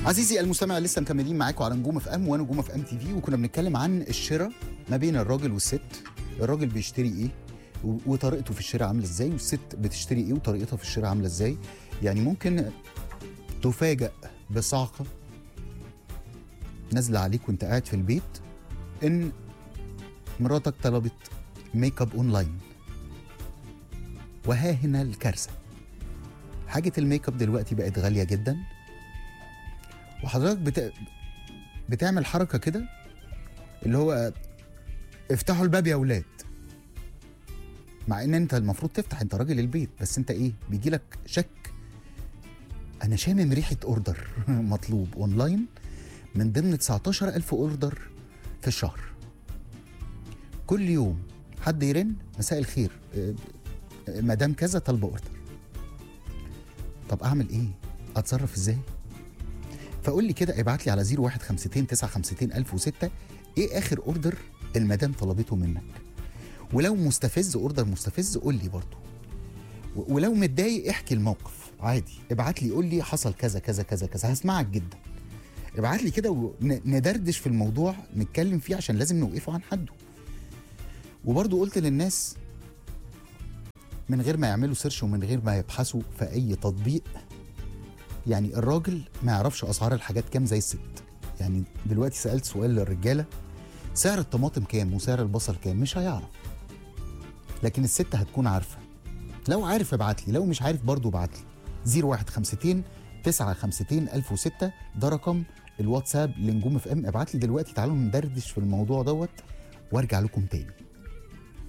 عزيزي المستمع لسه مكملين معاكم على نجوم اف ام وانا نجوم اف ام تي في وكنا بنتكلم عن الشراء ما بين الراجل والست الراجل بيشتري ايه و- وطريقته في الشراء عامله ازاي والست بتشتري ايه وطريقتها في الشراء عامله ازاي يعني ممكن تفاجأ بصعقه نازله عليك وانت قاعد في البيت ان مراتك طلبت ميك اب اونلاين وها هنا الكارثه حاجه الميك اب دلوقتي بقت غاليه جدا وحضرتك بت... بتعمل حركه كده اللي هو افتحوا الباب يا اولاد مع ان انت المفروض تفتح انت راجل البيت بس انت ايه بيجي لك شك انا شامم ريحه اوردر مطلوب اونلاين من ضمن 19000 اوردر في الشهر كل يوم حد يرن مساء الخير اه، اه، مدام كذا طالبه اوردر طب اعمل ايه اتصرف ازاي فقول لي كده ابعت لي على 0152 952 1006 ايه اخر اوردر المدام طلبته منك ولو مستفز اوردر مستفز قول لي برضه و- ولو متضايق احكي الموقف عادي ابعت لي قول لي حصل كذا كذا كذا كذا هسمعك جدا ابعت لي كده وندردش في الموضوع نتكلم فيه عشان لازم نوقفه عن حده وبرضه قلت للناس من غير ما يعملوا سيرش ومن غير ما يبحثوا في اي تطبيق يعني الراجل ما يعرفش اسعار الحاجات كام زي الست يعني دلوقتي سالت سؤال للرجاله سعر الطماطم كام وسعر البصل كام مش هيعرف لكن الست هتكون عارفه لو عارف ابعت لي لو مش عارف برضه ابعت لي 0152 952 1006 ده رقم الواتساب لنجوم اف ام ابعت لي دلوقتي تعالوا ندردش في الموضوع دوت وارجع لكم تاني